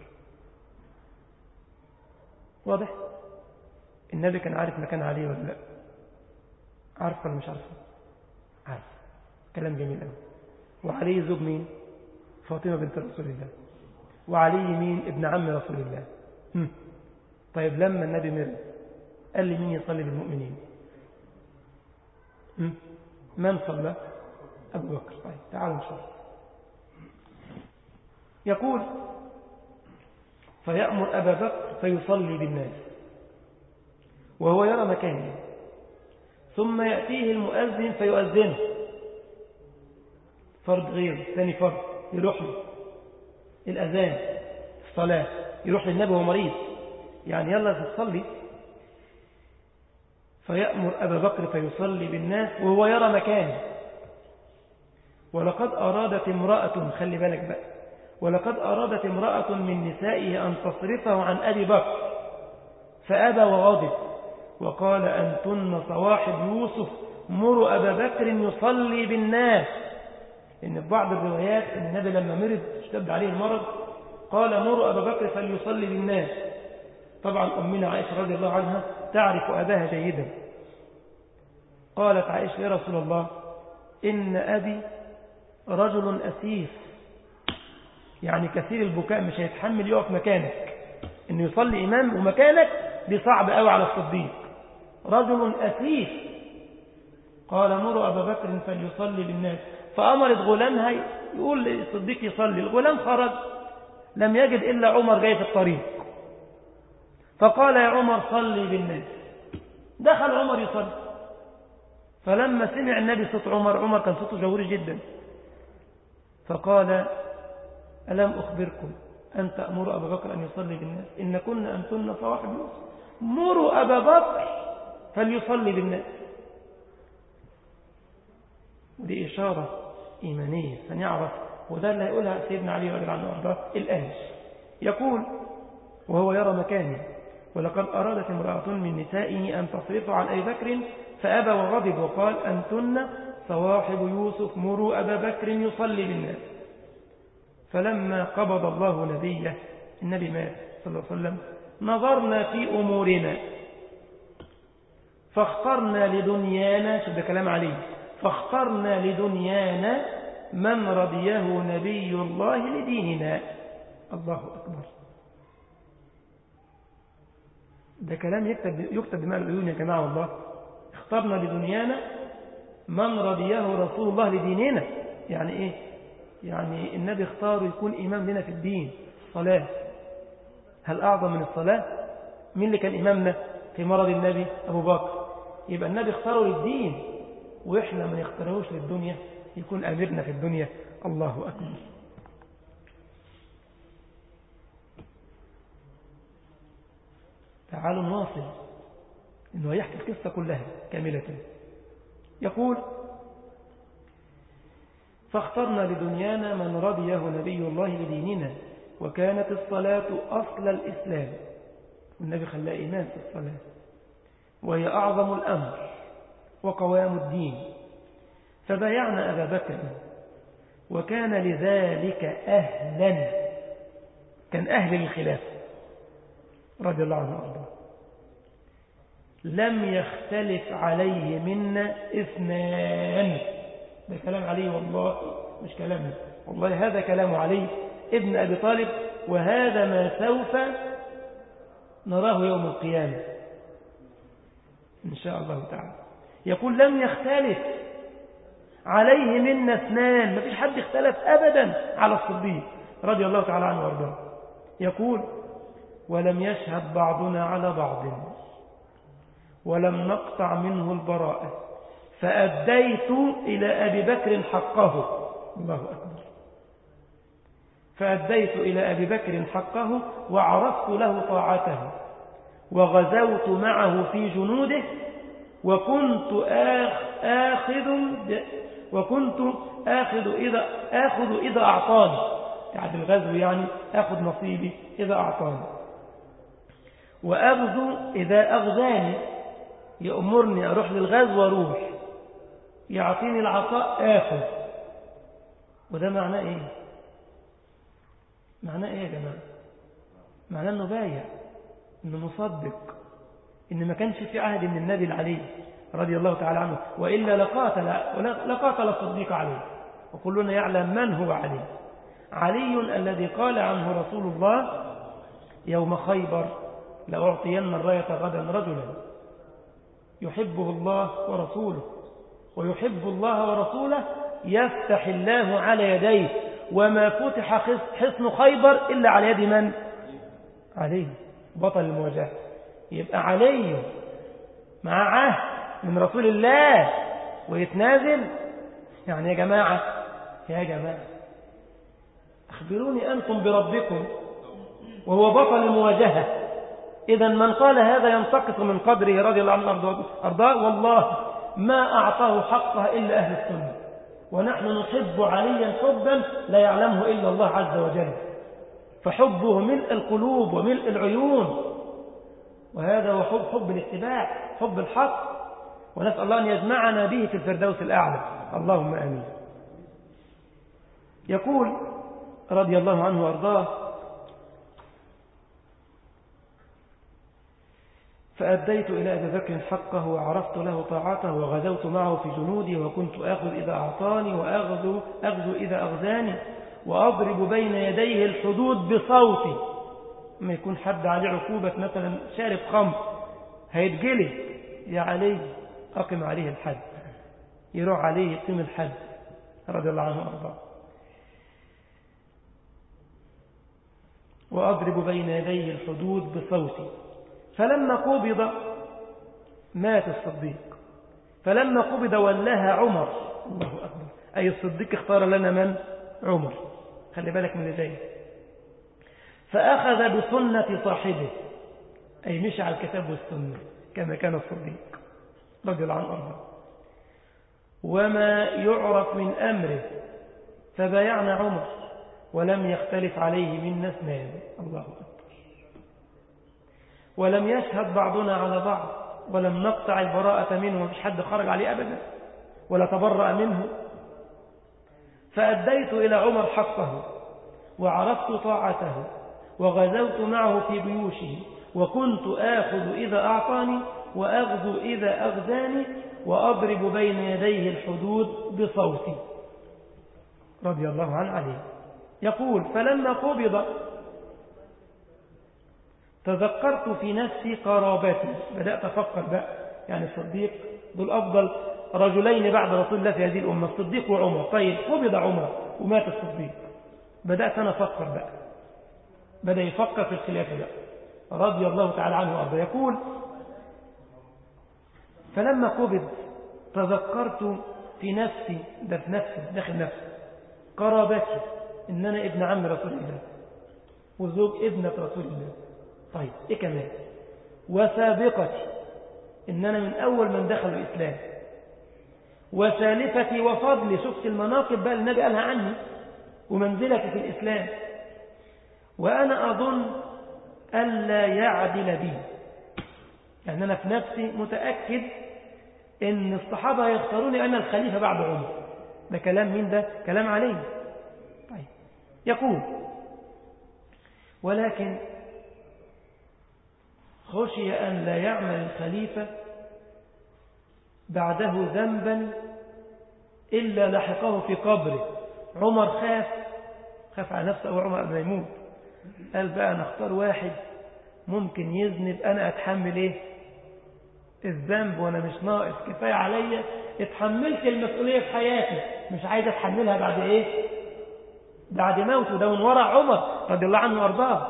واضح النبي كان عارف مكان علي ولا لا عارف ولا مش عارف عارف كلام جميل قوي وعلي زوج مين فاطمة بنت رسول الله وعلي مين ابن عم رسول الله هم. طيب لما النبي مرض قال لي مين يصلي بالمؤمنين هم. من صلى أبو بكر طيب تعالوا نشوف يقول فيأمر أبا بكر فيصلي بالناس وهو يرى مكانه ثم يأتيه المؤذن فيؤذنه فرض غير ثاني فرض يروح له الأذان الصلاة يروح للنبي وهو مريض يعني يلا تصلي فيأمر أبا بكر فيصلي بالناس وهو يرى مكانه ولقد أرادت امرأة خلي بالك بقى ولقد أرادت امرأة من نسائه أن تصرفه عن أبي بكر فأبى وغضب وقال أنتن صواحب يوسف مروا أبا بكر يصلي بالناس إن في بعض الروايات النبي لما مرض اشتد عليه المرض قال مروا أبا بكر فليصلي بالناس طبعا أمنا عائشة رضي الله عنها تعرف أباها جيدا قالت عائشة يا رسول الله إن أبي رجل أسيف يعني كثير البكاء مش هيتحمل يقف مكانك انه يصلي إمام ومكانك دي صعب قوي على الصديق رجل أسيف قال مروا أبا بكر فليصلي بالناس فأمرت غلامها يقول للصديق يصلي الغلام خرج لم يجد إلا عمر جاي في الطريق فقال يا عمر صلي بالناس دخل عمر يصلي فلما سمع النبي صوت عمر عمر كان صوته جوري جدا فقال ألم أخبركم أن تأمروا أبا بكر أن يصلي بالناس إن كنا أنتن صواحب يوسف مروا أبا بكر فليصلي بالناس ودي إشارة إيمانية فنعرف وده اللي هيقولها سيدنا علي رضي الله عنه وارضاه الآن يقول وهو يرى مكانه ولقد أرادت امرأة من نسائه أن تصرف عن أبي بكر فأبى وغضب وقال أنتن صواحب يوسف مروا أبا بكر يصلي بالناس فلما قبض الله نبيه النبي مات صلى الله عليه وسلم نظرنا في أمورنا فاخترنا لدنيانا شوف ده كلام عليه فاخترنا لدنيانا من رضيه نبي الله لديننا الله أكبر ده كلام يكتب, يكتب بماء العيون يا جماعة والله اخترنا لدنيانا من رضيه رسول الله لديننا يعني ايه يعني النبي اختاره يكون إمام لنا في الدين الصلاة هل أعظم من الصلاة مين اللي كان إمامنا في مرض النبي أبو بكر يبقى النبي اختاره للدين وإحنا ما نختاروش للدنيا يكون أميرنا في الدنيا الله أكبر تعالوا نواصل إنه يحكي القصة كلها كاملة يقول فاخترنا لدنيانا من رضيه نبي الله لديننا وكانت الصلاة أصل الإسلام والنبي خلاه إيمان في الصلاة وهي أعظم الأمر وقوام الدين فبايعنا أبا بكر وكان لذلك أهلا كان أهل للخلافة رضي الله عنه وارضاه لم يختلف عليه منا اثنان ده كلام علي والله مش كلامنا والله هذا كلام علي ابن أبي طالب وهذا ما سوف نراه يوم القيامة إن شاء الله تعالى يقول لم يختلف عليه منا اثنان ما فيش حد اختلف أبدا على الصديق رضي الله تعالى عنه وارضاه يقول ولم يشهد بعضنا على بعض ولم نقطع منه البراءة فأديت إلى أبي بكر حقه الله أكبر فأديت إلى أبي بكر حقه وعرفت له طاعته وغزوت معه في جنوده وكنت آخذ وكنت آخذ إذا, آخذ إذا أعطاني يعني الغزو يعني آخذ نصيبي إذا أعطاني وأغزو إذا أغزاني يأمرني أروح للغزو وأروح يعطيني العطاء آخذ وده معناه إيه معناه إيه يا جماعة معناه أنه بايع أنه مصدق إن ما كانش في عهد من النبي العلي رضي الله تعالى عنه وإلا لقاتل, لقاتل الصديق عليه وكلنا يعلم من هو علي علي الذي قال عنه رسول الله يوم خيبر لأعطين الراية غدا رجلا يحبه الله ورسوله ويحب الله ورسوله يفتح الله على يديه وما فتح حصن خيبر إلا على يد من؟ علي بطل المواجهة يبقى علي مع عهد من رسول الله ويتنازل يعني يا جماعة يا جماعة أخبروني أنتم بربكم وهو بطل المواجهة إذا من قال هذا ينتقص من قدره رضي الله عنه أرضاه والله ما أعطاه حقه إلا أهل السنة ونحن نحب عليا حبا لا يعلمه إلا الله عز وجل فحبه ملء القلوب وملء العيون وهذا هو حب حب الاتباع حب الحق ونسأل الله أن يجمعنا به في الفردوس الأعلى اللهم آمين يقول رضي الله عنه وأرضاه فأديت إلى أبي بكر حقه وعرفت له طاعته وغزوت معه في جنودي وكنت آخذ إذا أعطاني وأغزو أغزو إذا أغزاني وأضرب بين يديه الحدود بصوتي ما يكون حد عليه عقوبة مثلا شارب خمر هيتجلد يا علي أقم عليه الحد يروح عليه يقيم الحد رضي الله عنه وأرضاه وأضرب بين يديه الحدود بصوتي فلما قبض مات الصديق فلما قبض ولاها عمر الله أكبر أي الصديق اختار لنا من عمر خلي بالك من ذلك فأخذ بسنة صاحبه أي مشى على الكتاب والسنة كما كان الصديق رضي الله عنه أرضاه وما يعرف من أمره فبايعنا عمر ولم يختلف عليه منا اثنان الله أكبر ولم يشهد بعضنا على بعض ولم نقطع البراءة منه مفيش حد خرج عليه أبدا ولا تبرأ منه فأديت إلى عمر حقه وعرفت طاعته وغزوت معه في بيوشه وكنت آخذ إذا أعطاني وأغزو إذا أغزاني وأضرب بين يديه الحدود بصوتي رضي الله عن عليه يقول فلما قبض تذكرت في نفسي قرابتي بدأت أفكر بقى يعني الصديق دول أفضل رجلين بعد رسول الله في هذه الأمة الصديق وعمر طيب قبض عمر ومات الصديق بدأت أنا أفكر بقى بدأ يفكر في الخلافة بقى رضي الله تعالى عنه وأرضاه يقول فلما قبض تذكرت في نفسي ده في نفسي داخل نفسي قرابتي إن أنا ابن عم رسول الله وزوج ابنة رسول الله طيب إيه كمان وسابقتي إن أنا من أول من دخل الإسلام وسالفتي وفضلي شفت المناقب بقى النبي قالها عني ومنزلتي في الإسلام وأنا أظن ألا يعدل بي يعني أنا في نفسي متأكد إن الصحابة يختاروني أنا الخليفة بعد عمر ده كلام مين ده كلام علي طيب يقول ولكن خشي أن لا يعمل الخليفة بعده ذنبا إلا لحقه في قبره عمر خاف خاف على نفسه أو عمر قبل يموت قال بقى أنا اختار واحد ممكن يذنب أنا أتحمل إيه الذنب وأنا مش ناقص كفاية عليا اتحملت المسؤولية في حياتي مش عايز أتحملها بعد إيه بعد موته ده من وراء عمر رضي الله عنه وأرضاه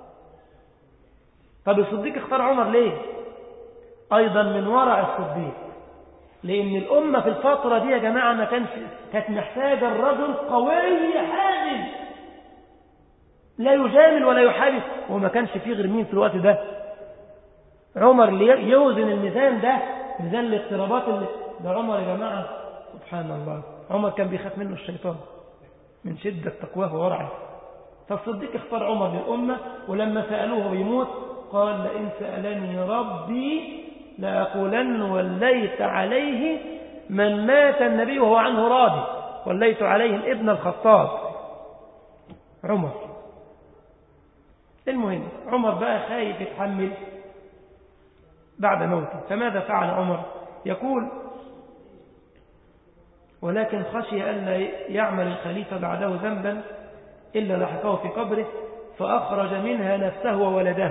طب الصديق اختار عمر ليه أيضا من وراء الصديق لأن الأمة في الفترة دي يا جماعة ما كانش كانت محتاجة الرجل قوي حازم لا يجامل ولا يحابس وما كانش فيه غير مين في الوقت ده عمر اللي يوزن الميزان ده ميزان الاضطرابات اللي ده عمر يا جماعة سبحان الله عمر كان بيخاف منه الشيطان من شدة تقواه وورعه فالصديق اختار عمر للأمة ولما سألوه يموت قال لئن سألني ربي لأقولن وليت عليه من مات النبي وهو عنه راضي وليت عليهم ابن الخطاب عمر المهم عمر بقى خايف يتحمل بعد موته فماذا فعل عمر يقول ولكن خشي ألا يعمل الخليفة بعده ذنبا إلا لحقه في قبره فأخرج منها نفسه وولده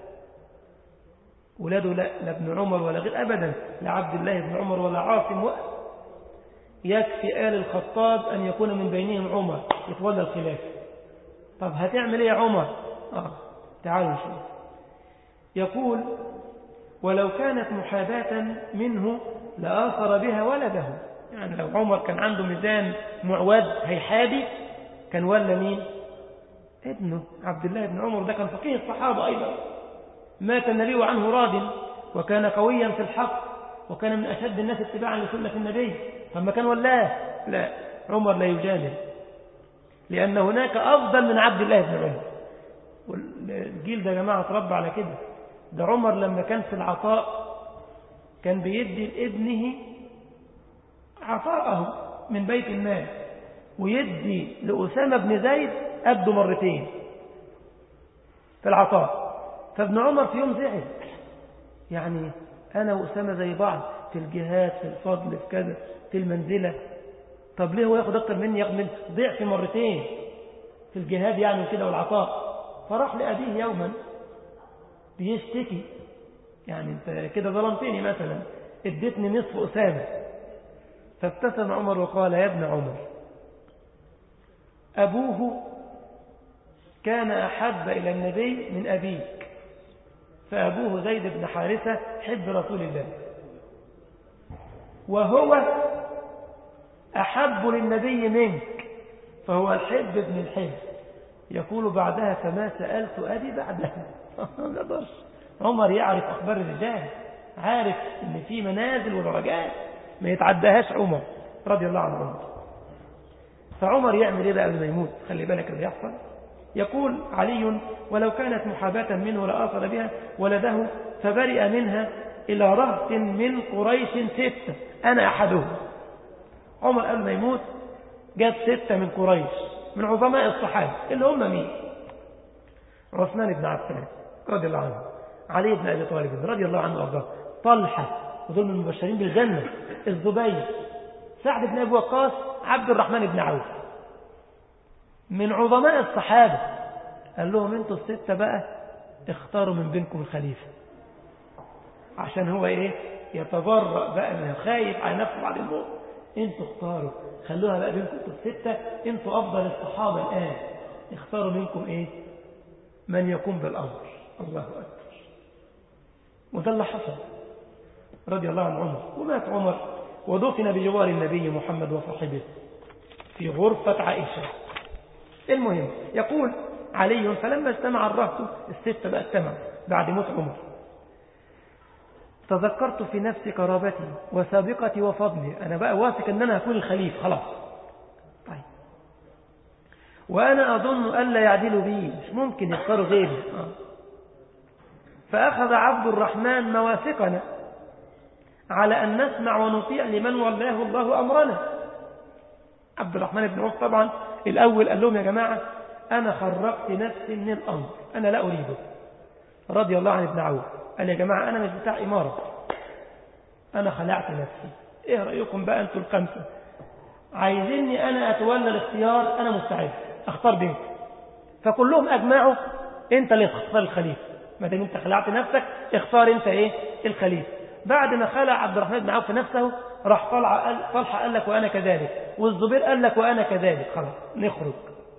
ولاده لا, لا ابن عمر ولا غير أبدا لا عبد الله بن عمر ولا عاصم و... يكفي آل الخطاب أن يكون من بينهم عمر يتولى الخلافة طب هتعمل ايه يا عمر آه. تعالوا نشوف يقول ولو كانت محاباة منه لآثر بها ولده يعني لو عمر كان عنده ميزان معود هيحابي كان ولا مين ابنه عبد الله بن عمر ده كان فقيه الصحابة أيضا مات النبي عنه راض وكان قويا في الحق وكان من أشد الناس اتباعا لسنة النبي فما كان ولاه لا عمر لا يجادل لأن هناك أفضل من عبد الله بن عمر والجيل ده يا جماعة تربى على كده ده عمر لما كان في العطاء كان بيدي لابنه عطاءه من بيت المال ويدي لأسامة بن زيد قده مرتين في العطاء فابن عمر في يوم زعل يعني أنا وأسامة زي بعض في الجهاد في الفضل في كذا في المنزلة طب ليه هو ياخد أكتر مني ياخد من ضعف مرتين في الجهاد يعني وكده والعطاء فراح لأبيه يوما بيشتكي يعني انت كده ظلمتني مثلا اديتني نصف أسامة فابتسم عمر وقال يا ابن عمر أبوه كان أحب إلى النبي من أبيك فأبوه زيد بن حارثة حب رسول الله وهو أحب للنبي منك فهو الحب ابن الحب يقول بعدها فما سألت أبي بعدها ما قدرش عمر يعرف أخبار الرجال عارف ان في منازل ودرجات ما يتعداهاش عمر رضي الله عنه عمر فعمر يعمل ايه بقى قبل ما يموت خلي بالك اللي يحصل يقول علي ولو كانت محاباة منه لآصل بها ولده فبرئ منها إلى رهط من قريش ستة أنا أحدهم عمر قبل ما يموت جاب ستة من قريش من عظماء الصحابة اللي هم مين عثمان بن عفان رضي الله عنه علي بن أبي طالب رضي الله عنه وارضاه طلحة ودول من المبشرين بالجنة الزبير سعد بن أبي وقاص عبد الرحمن بن عوف من عظماء الصحابة قال لهم انتوا الستة بقى اختاروا من بينكم الخليفة عشان هو ايه يتبرأ بقى من خايف على نفسه بعد الموت انتوا اختاروا خلوها بقى بينكم انتوا الستة انتوا افضل الصحابة الان اختاروا منكم ايه من يقوم بالامر الله اكبر وده اللي حصل رضي الله عن عمر ومات عمر ودفن بجوار النبي محمد وصاحبه في غرفة عائشة المهم يقول علي فلما اجتمع الرهط الستة بقى اجتمع بعد موت عمر تذكرت في نفسي قرابتي وسابقتي وفضلي أنا بقى واثق أن أنا هكون الخليفة خلاص طيب وأنا أظن ألا يعدلوا بي مش ممكن يختاروا غيري آه. فأخذ عبد الرحمن مواثقنا على أن نسمع ونطيع لمن ولاه الله أمرنا عبد الرحمن بن عوف طبعا الأول قال لهم يا جماعة أنا خرقت نفسي من الأمر أنا لا أريده رضي الله عن ابن عوف قال يا جماعة أنا مش بتاع إمارة أنا خلعت نفسي إيه رأيكم بقى أنتوا الخمسة عايزيني أنا أتولى الاختيار أنا مستعد أختار بينكم فكلهم أجمعوا أنت اللي تختار الخليفة ما دام أنت خلعت نفسك اختار أنت إيه الخليفة بعد ما خلع عبد الرحمن بن عوف نفسه راح طلع قال طلحة قال لك وأنا كذلك والزبير قال لك وأنا كذلك خلاص نخرج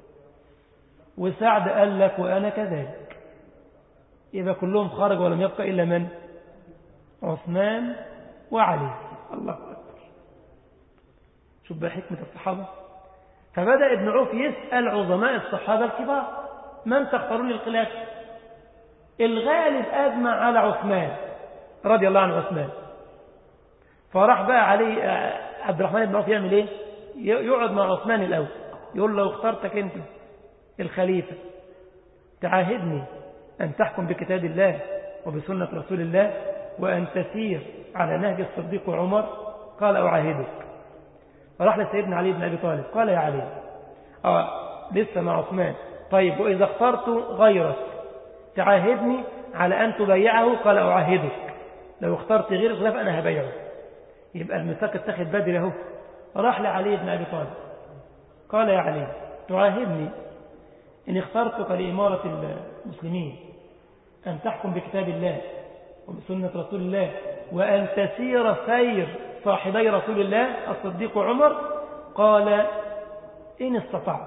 وسعد قال لك وأنا كذلك يبقى كلهم خرجوا ولم يبقى إلا من عثمان وعلي الله أكبر شوف بقى حكمة الصحابة فبدأ ابن عوف يسأل عظماء الصحابة الكبار من تختارون للخلافة الغالب أجمع على عثمان رضي الله عن عثمان فراح بقى علي عبد الرحمن بن عوف يعمل ايه يقعد مع عثمان الأول يقول له اخترتك انت الخليفة تعاهدني أن تحكم بكتاب الله وبسنة رسول الله وأن تسير على نهج الصديق وعمر قال أعاهدك فراح لسيدنا علي بن أبي طالب قال يا علي آه لسه مع عثمان طيب وإذا اخترت غيرك تعاهدني على أن تبيعه قال أعاهدك لو اخترت غير الخلاف أنا هبيعه يبقى الميثاق اتخذ بدري اهو راح لعلي بن أبي طالب قال يا علي تعاهدني إن اخترتك لإمارة المسلمين أن تحكم بكتاب الله وبسنة رسول الله وأن تسير سير صاحبي رسول الله الصديق عمر قال إن استطعت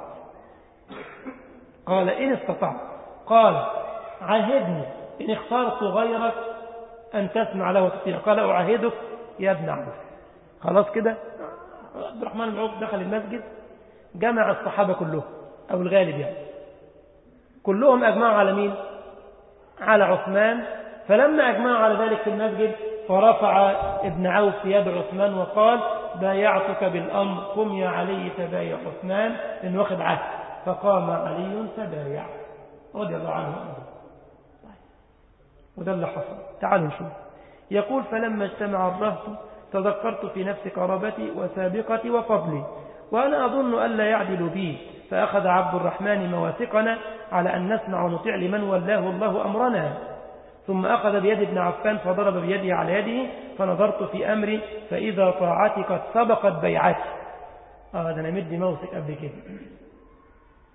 قال إن استطعت قال عاهدني إن اخترت غيرك أن تسمع له وتطيع قال أعاهدك يا ابن عوف خلاص كده عبد الرحمن بن عوف دخل المسجد جمع الصحابة كلهم أو الغالب يعني كلهم أجمعوا على مين على عثمان فلما أجمعوا على ذلك في المسجد فرفع ابن عوف يد عثمان وقال بايعتك بالأمر قم يا علي تبايع عثمان إن واخد عهد فقام علي تبايع رضي الله عنه وأرضاه وده اللي حصل تعالوا نشوف يقول فلما اجتمع الرهط تذكرت في نفس قرابتي وسابقتي وفضلي وأنا أظن ألا يعدل بي فأخذ عبد الرحمن مواثقنا على أن نسمع ونطيع لمن ولاه الله أمرنا ثم أخذ بيد ابن عفان فضرب بيده على يده فنظرت في أمري فإذا طاعتي قد سبقت بيعتي آه ده أنا مدي موثق قبل كده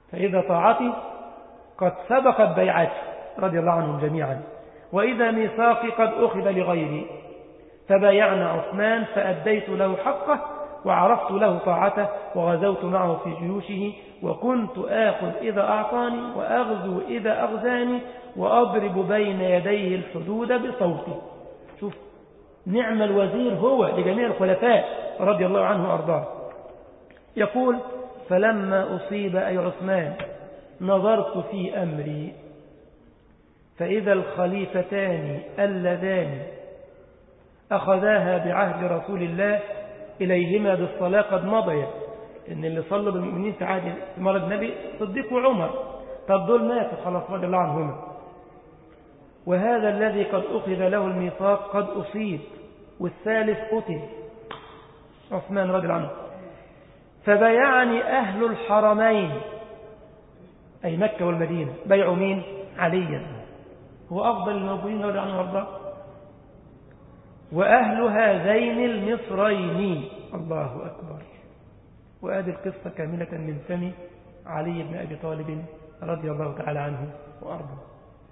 فإذا طاعتي قد سبقت بيعتي رضي الله عنهم جميعا وإذا ميثاقي قد أخذ لغيري فبايعنا عثمان فأديت له حقه وعرفت له طاعته وغزوت معه في جيوشه وكنت آخذ إذا أعطاني وأغزو إذا أغزاني وأضرب بين يديه الحدود بصوتي شوف نعم الوزير هو لجميع الخلفاء رضي الله عنه وأرضاه يقول فلما أصيب أي عثمان نظرت في أمري فإذا الخليفتان اللذان أخذاها بعهد رسول الله إليهما بالصلاة قد مضيا إن اللي صلوا بالمؤمنين في عهد مرض النبي صديق وعمر طب دول ماتوا خلاص رضي الله عنهما وهذا الذي قد أخذ له الميثاق قد أصيب والثالث قتل عثمان رضي الله عنه فبايعني أهل الحرمين أي مكة والمدينة بيعوا مين عليا هو أفضل الموجودين رضي عنه وارضاه وأهل هذين المصرين الله أكبر وهذه القصة كاملة من فم علي بن أبي طالب رضي الله تعالى عنه وأرضاه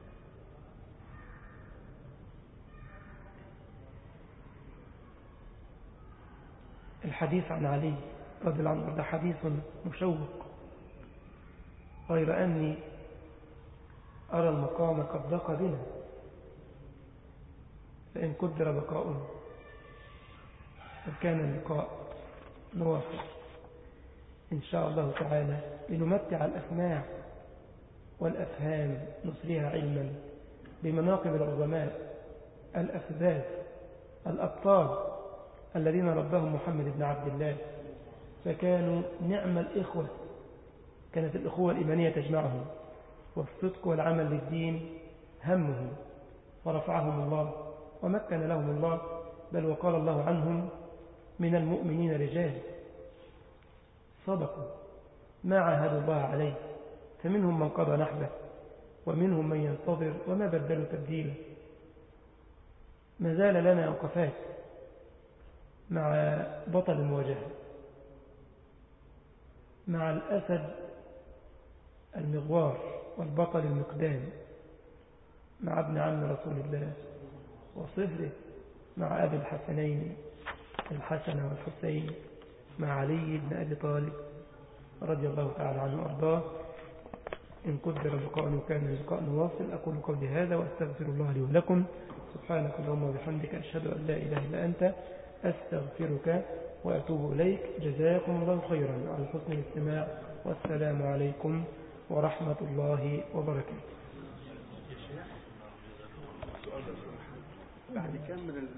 الحديث عن علي رضي الله عنه ده حديث مشوق غير أني أرى المقام قد ضاق بنا فإن قدر بقاؤنا فكان اللقاء نواصل إن شاء الله تعالى لنمتع الأسماع والأفهام نسريها علما بمناقب العظماء الأفذاذ الأبطال الذين ربهم محمد بن عبد الله فكانوا نعم الإخوة كانت الإخوة الإيمانية تجمعهم والصدق والعمل للدين همهم ورفعهم الله ومكن لهم الله بل وقال الله عنهم من المؤمنين رجال صدقوا ما عاهدوا الله عليه فمنهم من قضى نحبه ومنهم من ينتظر وما بدلوا تبديلا ما زال لنا وقفات مع بطل المواجهة مع الأسد المغوار والبطل المقدام مع ابن عم رسول الله وصهره مع أبي الحسنين الحسن والحسين مع علي بن أبي طالب رضي الله تعالى عنه وأرضاه إن قدر اللقاء وكان اللقاء نواصل أقول قولي هذا وأستغفر الله لي ولكم سبحانك اللهم وبحمدك أشهد أن لا إله إلا أنت أستغفرك وأتوب إليك جزاكم الله خيرا على حسن الاستماع والسلام عليكم ورحمة الله وبركاته بعد كم من